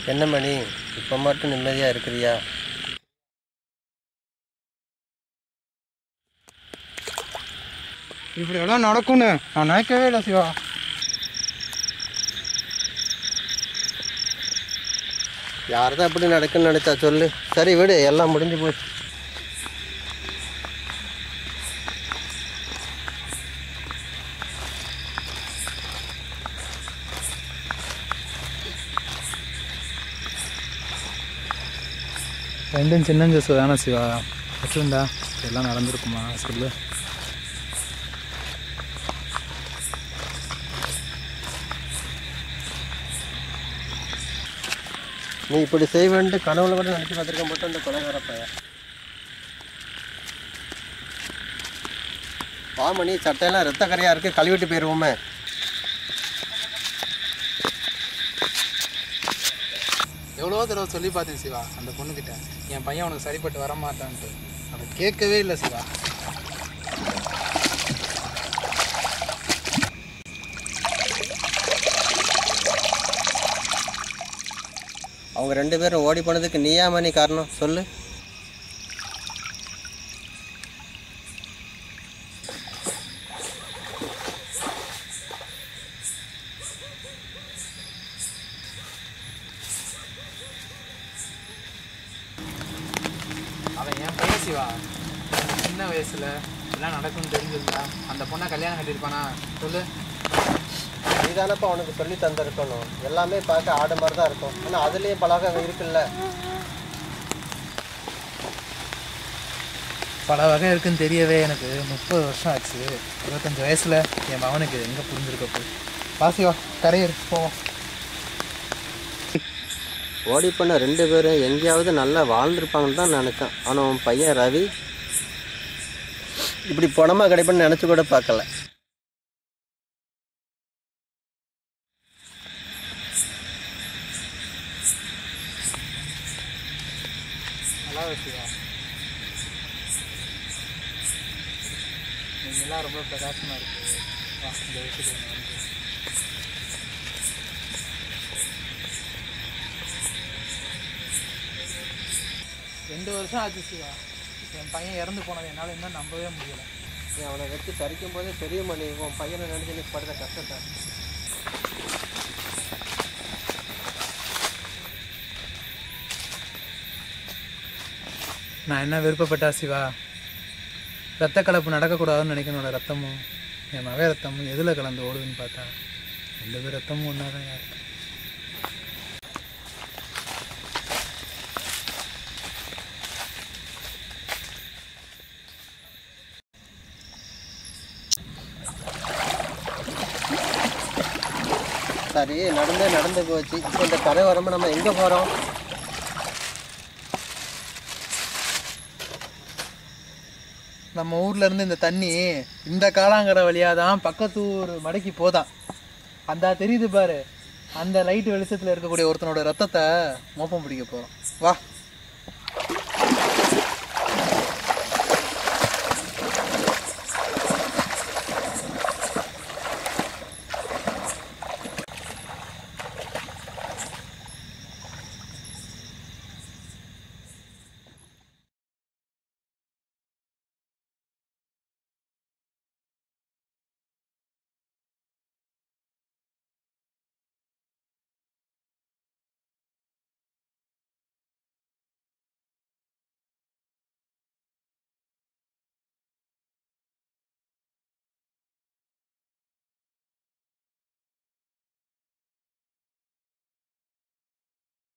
என்ன மணி இப்போ மட்டும் நிம்மதியாக இருக்கிறியா இப்படி எல்லாம் நடக்கும்னு நான் நினைக்கவே இல்லை சிவா யார் தான் இப்படி நடக்குன்னு நினச்சா சொல்லு சரி விடு எல்லாம் முடிஞ்சு போச்சு ரெண்டும் சின்ன ஜூஸ் தானே சிவா வச்சுருந்தா எல்லாம் நடந்திருக்குமா சொல்லு நீ இப்படி செய்வேன்ட்டு கனவுல கூட நினச்சி பார்த்துருக்க மட்டும் இந்த கொலைகார பையன் பாமணி சட்டையெல்லாம் ரத்த கரையாக இருக்குது கழுவிட்டு போயிடுவோமே எவ்வளோ தடவை சொல்லி பார்த்தேன் சிவா அந்த பொண்ணுக்கிட்ட என் பையன் உனக்கு சரிப்பட்டு வர மாட்டான்ட்டு அவன் கேட்கவே இல்லை சிவா அவங்க ரெண்டு பேரும் ஓடி போனதுக்கு நீயா மணி காரணம் சொல்லு அவன் என் பையன் சிவா சின்ன வயசுல எல்லாம் நடக்கும்னு தெரிஞ்சிருந்தா அந்த பொண்ணை கல்யாணம் கட்டியிருப்பானா சொல்லு நீதானப்பா அவனுக்கு சொல்லி தந்திருக்கணும் எல்லாமே பார்க்க ஆடு மாதிரி தான் இருக்கும் ஆனால் அதுலேயும் பழகம் இருக்குல்ல பல வகை இருக்குன்னு தெரியவே எனக்கு முப்பது வருஷம் ஆச்சு இருபத்தஞ்சு வயசுல என் மகனுக்கு எங்கே புரிஞ்சிருக்க போய் வாசிவா கரையர் போவோம் ஓடி பண்ண ரெண்டு பேரும் எங்கேயாவது நல்லா வாழ்ந்துருப்பாங்கன்னு தான் நினச்சேன் ஆனால் அவன் பையன் ரவி இப்படி பணமா கிடைப்பேன்னு நினச்சி கூட பார்க்கல நல்லா சிவா நீங்க எல்லாம் ரொம்ப பிரகாசமா இருக்கு வா இந்த விஷயத்துக்கு நம்ம வந்து ரெண்டு வருஷம் ஆச்சு சிவா என் பையன் இறந்து போனதை என்னால் இன்னும் நம்பவே முடியல நீ அவனை வச்சு சரிக்கும் போதே தெரியும் மணி உன் பையனை நினச்சி நீ படுற கஷ்டத்தை நான் என்ன விருப்பப்பட்டா சிவா ரத்த கலப்பு நடக்கக்கூடாதுன்னு நினைக்கணும்ல ரத்தமும் என் மகன் ரத்தமும் எதில் கலந்து ஓடுதுன்னு பார்த்தா ரெண்டு பேர் ரத்தமும் ஒன்றா தான் இருக்கு சரி நடந்தே நடந்து போச்சு இப்போ இந்த கரை வரம்பு நம்ம எங்கே போகிறோம் நம்ம ஊர்ல இருந்து இந்த தண்ணி இந்த காலாங்கரை வழியாக தான் பக்கத்து ஊர் மடக்கி போதான் அந்த தெரியுது பாரு அந்த லைட் வெளிச்சத்தில் இருக்கக்கூடிய ஒருத்தனோட ரத்தத்தை மோப்பம் பிடிக்க போகிறோம் வா